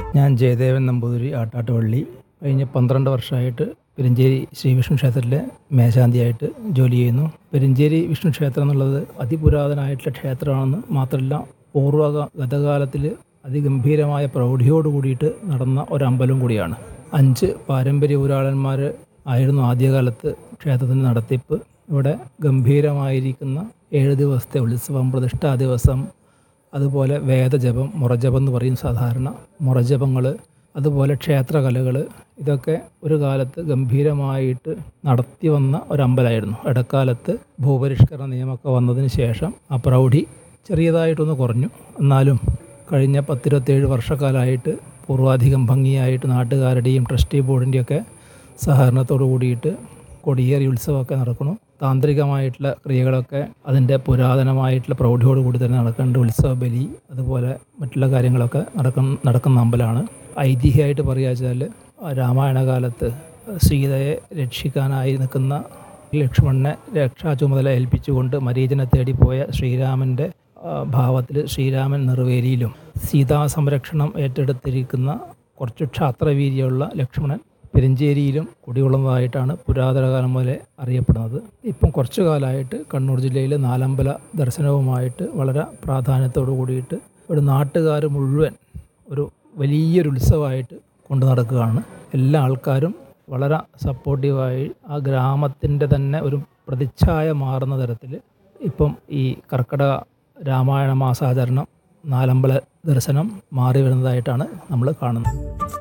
ഞാൻ ജയദേവൻ നമ്പൂതിരി ആട്ടാട്ടുപള്ളി കഴിഞ്ഞ പന്ത്രണ്ട് വർഷമായിട്ട് പെരിഞ്ചേരി ശ്രീ വിഷ്ണു ക്ഷേത്രത്തിലെ മേശാന്തിയായിട്ട് ജോലി ചെയ്യുന്നു പെരിഞ്ചേരി വിഷ്ണു ക്ഷേത്രം എന്നുള്ളത് അതിപുരാതനമായിട്ടുള്ള ക്ഷേത്രമാണെന്ന് മാത്രമല്ല പൂർവ്വ ഗതകാലത്തിൽ അതിഗംഭീരമായ പ്രൗഢിയോട് കൂടിയിട്ട് നടന്ന ഒരമ്പലം കൂടിയാണ് അഞ്ച് പാരമ്പര്യ ഊരാളന്മാർ ആയിരുന്നു ആദ്യകാലത്ത് ക്ഷേത്രത്തിൻ്റെ നടത്തിപ്പ് ഇവിടെ ഗംഭീരമായിരിക്കുന്ന ഏഴ് ദിവസത്തെ ഉത്സവം പ്രതിഷ്ഠാ ദിവസം അതുപോലെ വേദജപം മുറജപം എന്ന് പറയും സാധാരണ മുറജപങ്ങൾ അതുപോലെ ക്ഷേത്രകലകൾ ഇതൊക്കെ ഒരു കാലത്ത് ഗംഭീരമായിട്ട് നടത്തി വന്ന ഒരമ്പലമായിരുന്നു ഇടക്കാലത്ത് ഭൂപരിഷ്കരണ നിയമമൊക്കെ വന്നതിന് ശേഷം ആ പ്രൗഢി ചെറിയതായിട്ടൊന്ന് കുറഞ്ഞു എന്നാലും കഴിഞ്ഞ പത്തിരുപത്തേഴ് വർഷക്കാലമായിട്ട് പൂർവാധികം ഭംഗിയായിട്ട് നാട്ടുകാരുടെയും ട്രസ്റ്റി ബോർഡിൻ്റെയൊക്കെ സഹകരണത്തോടു കൂടിയിട്ട് കൊടിയേറി ഉത്സവമൊക്കെ നടക്കുന്നു താന്ത്രികമായിട്ടുള്ള ക്രിയകളൊക്കെ അതിൻ്റെ പുരാതനമായിട്ടുള്ള പ്രൗഢിയോട് കൂടി തന്നെ നടക്കേണ്ട ഉത്സവ ബലി അതുപോലെ മറ്റുള്ള കാര്യങ്ങളൊക്കെ നടക്കുന്ന നടക്കുന്ന അമ്പലമാണ് ഐതിഹ്യമായിട്ട് പറയുക വെച്ചാൽ രാമായണ കാലത്ത് സീതയെ രക്ഷിക്കാനായി നിൽക്കുന്ന ലക്ഷ്മണനെ രക്ഷാ ചുമതല ഏൽപ്പിച്ചുകൊണ്ട് മരീചനെ തേടി പോയ ശ്രീരാമൻ്റെ ഭാവത്തിൽ ശ്രീരാമൻ നിർവേലിയിലും സീതാ സംരക്ഷണം ഏറ്റെടുത്തിരിക്കുന്ന കുറച്ച് ക്ഷാത്രവീര്യമുള്ള ലക്ഷ്മണൻ പെരിഞ്ചേരിയിലും കുടികൊള്ളുന്നതായിട്ടാണ് പുരാതന കാലം മുതലേ അറിയപ്പെടുന്നത് ഇപ്പം കുറച്ചു കാലമായിട്ട് കണ്ണൂർ ജില്ലയിൽ നാലമ്പല ദർശനവുമായിട്ട് വളരെ പ്രാധാന്യത്തോടു കൂടിയിട്ട് ഒരു നാട്ടുകാർ മുഴുവൻ ഒരു വലിയൊരു ഉത്സവമായിട്ട് കൊണ്ടു നടക്കുകയാണ് എല്ലാ ആൾക്കാരും വളരെ സപ്പോർട്ടീവായി ആ ഗ്രാമത്തിൻ്റെ തന്നെ ഒരു പ്രതിച്ഛായ മാറുന്ന തരത്തിൽ ഇപ്പം ഈ കർക്കിടക രാമായണ മാസാചരണം നാലമ്പല ദർശനം മാറി വരുന്നതായിട്ടാണ് നമ്മൾ കാണുന്നത്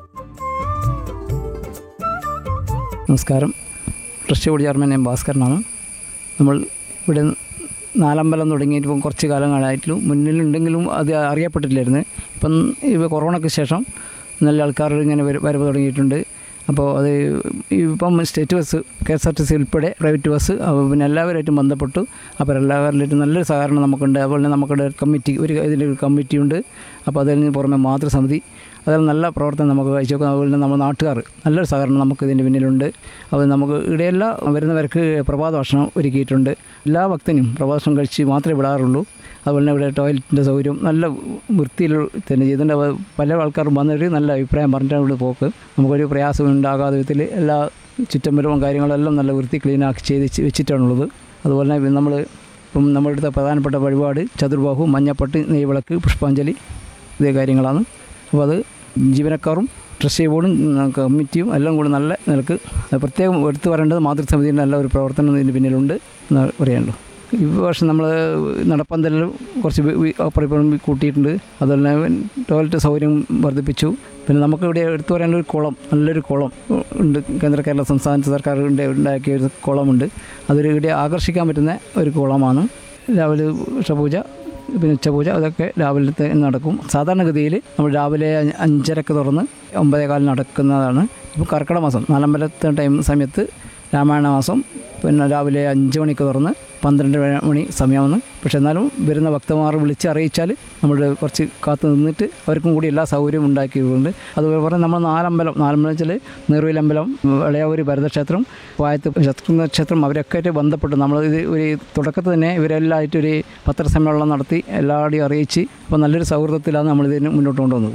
നമസ്കാരം ട്രസ്റ്റ് ബോർഡ് ചെയർമാൻ എം ഭാസ്കരനാണ് നമ്മൾ ഇവിടെ നാലമ്പലം തുടങ്ങിയിട്ട് ഇപ്പം കുറച്ച് കാലങ്ങളായിട്ടും മുന്നിലുണ്ടെങ്കിലും അത് അറിയപ്പെട്ടിട്ടില്ലായിരുന്നു ഇപ്പം ഇവ കൊറോണയ്ക്ക് ശേഷം നല്ല ആൾക്കാർ ഇങ്ങനെ വര- വരവ് തുടങ്ങിയിട്ടുണ്ട് അപ്പോൾ അത് ഇപ്പം state bus K S R T C ഉൾപ്പെടെ പ്രൈവറ്റ് ബസ് അപ്പോൾ പിന്നെ എല്ലാവരുമായിട്ടും ബന്ധപ്പെട്ടു അപ്പോൾ എല്ലാവരിലായിട്ടും നല്ലൊരു സഹകരണം നമുക്കുണ്ട് അതുപോലെ തന്നെ നമുക്കിവിടെ കമ്മിറ്റി ഒരു ഇതിലൊരു കമ്മിറ്റി ഉണ്ട് അപ്പോൾ അതിന് പുറമെ മാതൃസമിതി അതിൽ നല്ല പ്രവർത്തനം നമുക്ക് കാഴ്ചവെക്കും അതുപോലെ തന്നെ നമ്മുടെ നാട്ടുകാർ നല്ലൊരു സഹകരണം നമുക്ക് ഇതിൻ്റെ പിന്നിലുണ്ട് അപ്പോൾ നമുക്ക് ഇവിടെയെല്ലാം വരുന്നവർക്ക് പ്രഭാത ഭക്ഷണം ഒരുക്കിയിട്ടുണ്ട് എല്ലാ ഭക്തനും പ്രഭാത ഭക്ഷണം കഴിച്ച് മാത്രമേ വിടാറുള്ളൂ അതുപോലെ തന്നെ ഇവിടെ ടോയ്ലറ്റിൻ്റെ സൗകര്യം നല്ല വൃത്തിയിൽ തന്നെ ചെയ്തിട്ടുണ്ട് അപ്പോൾ പല ആൾക്കാരും വന്നൊരു നല്ല അഭിപ്രായം പറഞ്ഞിട്ടാണ് ഇവിടെ പോക്ക് നമുക്കൊരു പ്രയാസം ഉണ്ടാകാത്ത വിധത്തിൽ എല്ലാ ചുറ്റമ്പലവും കാര്യങ്ങളെല്ലാം നല്ല വൃത്തി ക്ലീനാക്കി ചെയ്ത് വെച്ച് വെച്ചിട്ടാണുള്ളത് അതുപോലെ തന്നെ നമ്മൾ ഇപ്പം നമ്മുടെ അടുത്ത പ്രധാനപ്പെട്ട വഴിപാട് ചതുർബാഹു മഞ്ഞപ്പട്ട് നെയ്വിളക്ക് പുഷ്പാഞ്ജലി ഇതേ കാര്യങ്ങളാണ് അപ്പോൾ അത് ജീവനക്കാരും ട്രസ്റ്റ് ബോർഡും ഉം, കമ്മിറ്റിയും എല്ലാം കൂടി നല്ല നിലക്ക് അത് പ്രത്യേകം എടുത്തു പറയേണ്ടത് മാതൃസമിതിയുടെ നല്ല ഒരു പ്രവർത്തനം ഇതിന് പിന്നിലുണ്ട് എന്ന് പറയാനുള്ളൂ ഈ വർഷം നമ്മൾ നടപ്പന്തലിൽ കുറച്ച് വി- വി- അപ്പുറം ഇപ്പുറം കൂട്ടിയിട്ടുണ്ട് അതുപോലെ തന്നെ ടോയ്ലറ്റ് സൗകര്യം വർദ്ധിപ്പിച്ചു പിന്നെ നമുക്ക് ഇവിടെ എടുത്തു പറയാനുള്ള ഒരു കുളം നല്ലൊരു കുളം ഉണ്ട് കേന്ദ്ര കേരള സംസ്ഥാന സർക്കാർ ഉണ്ട്- ഉണ്ടാക്കിയ ഒരു കുളമുണ്ട് അതൊരു ഇവിടെ ആകർഷിക്കാൻ പറ്റുന്ന ഒരു കുളമാണ് രാവിലെ ഉഷപൂജ പിന്നെ ഉച്ചപൂജ അതൊക്കെ രാവിലത്തെ നടക്കും സാധാരണഗതിയിൽ നമ്മൾ രാവിലെ അഞ്ച് അഞ്ചരക്ക് തുറന്ന് ഒമ്പതേ കാലിന് നടക്കുന്നതാണ് ഇപ്പോൾ കർക്കിടക മാസം നാലമ്പലത്തെ ടൈം സമയത്ത് രാമായണ മാസം പിന്നെ രാവിലെ അഞ്ച് മണിക്ക് തുറന്ന് പന്ത്രണ്ട് മണി സമയമാണ് പക്ഷെ എന്നാലും വരുന്ന ഭക്തന്മാർ വിളിച്ച് അറിയിച്ചാൽ നമ്മൾ കുറച്ച് കാത്തു നിന്നിട്ട് അവർക്കും കൂടി എല്ലാ സൗകര്യവും ഉണ്ടാക്കിയിട്ടുണ്ട് അതുപോലെ പറഞ്ഞാൽ നമ്മൾ നാലമ്പലം നാലമ്പലം വെച്ചാൽ നീർവേലമ്പലം ഇളയാവൂർ ഭരതക്ഷേത്രം പായത്ത് ശത്രുഘ്ന ക്ഷേത്രം അവരൊക്കെ ആയിട്ട് ബന്ധപ്പെട്ട് നമ്മൾ ഇത് ഒരു തുടക്കത്തിൽ തന്നെ ഇവരെല്ലാമായിട്ട് ഒരു പത്രസമ്മേളനം നടത്തി എല്ലാവരുടെയും അറിയിച്ച് അപ്പോൾ നല്ലൊരു സൗഹൃദത്തിലാണ് നമ്മളിതിന് മുന്നോട്ട് കൊണ്ടുവന്നത്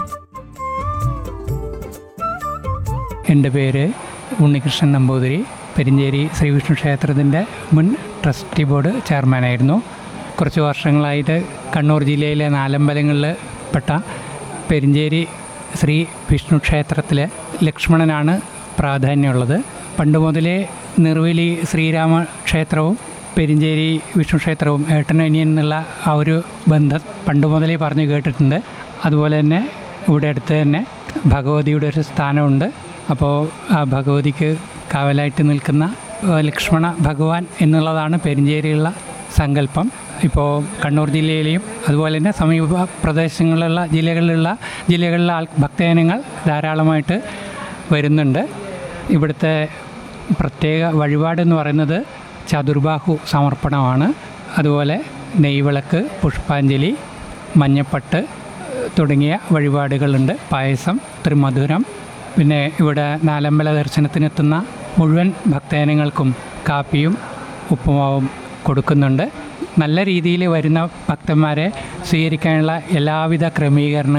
എൻ്റെ പേര് ഉണ്ണികൃഷ്ണൻ നമ്പൂതിരി പെരിഞ്ചേരി ശ്രീവിഷ്ണു ക്ഷേത്രത്തിൻ്റെ മുൻ ട്രസ്റ്റി ബോർഡ് ചെയർമാനായിരുന്നു കുറച്ച് വർഷങ്ങളായിട്ട് കണ്ണൂർ ജില്ലയിലെ നാലമ്പലങ്ങളിൽ പെട്ട പെരിഞ്ചേരി ശ്രീ വിഷ്ണു ക്ഷേത്രത്തിലെ ലക്ഷ്മണനാണ് പ്രാധാന്യമുള്ളത് പണ്ട് മുതലേ നിർവേലി ശ്രീരാമ ക്ഷേത്രവും പെരിഞ്ചേരി വിഷ്ണു ക്ഷേത്രവും ഏട്ടനനിയൻ എന്നുള്ള ആ ഒരു ബന്ധം പണ്ട് മുതലേ പറഞ്ഞു കേട്ടിട്ടുണ്ട് അതുപോലെ തന്നെ ഇവിടെ അടുത്ത് തന്നെ ഭഗവതിയുടെ ഒരു സ്ഥാനമുണ്ട് അപ്പോൾ ആ ഭഗവതിക്ക് കാവലായിട്ട് നിൽക്കുന്ന ഏഹ്, ലക്ഷ്മണ ഭഗവാൻ എന്നുള്ളതാണ് പെരിഞ്ചേരിയുള്ള സങ്കല്പം ഇപ്പോൾ കണ്ണൂർ ജില്ലയിലെയും അതുപോലെ തന്നെ സമീപ പ്രദേശങ്ങളിലുള്ള ജില്ലകളിലുള്ള ജില്ലകളിലെ ആൾ ഭക്തജനങ്ങൾ ധാരാളമായിട്ട് വരുന്നുണ്ട് ഇവിടുത്തെ പ്രത്യേക വഴിപാടെന്ന് പറയുന്നത് ചതുർബാഹു സമർപ്പണമാണ് അതുപോലെ നെയ്വിളക്ക് പുഷ്പാഞ്ജലി മഞ്ഞപ്പട്ട് തുടങ്ങിയ വഴിപാടുകളുണ്ട് പായസം ത്രിമധുരം പിന്നെ ഇവിടെ നാലമ്പല ദർശനത്തിനെത്തുന്ന മുഴുവൻ ഭക്തജനങ്ങൾക്കും കാപ്പിയും ഉപ്പുമാവും കൊടുക്കുന്നുണ്ട് നല്ല രീതിയിൽ വരുന്ന ഭക്തന്മാരെ സ്വീകരിക്കാനുള്ള എല്ലാവിധ ക്രമീകരണങ്ങളും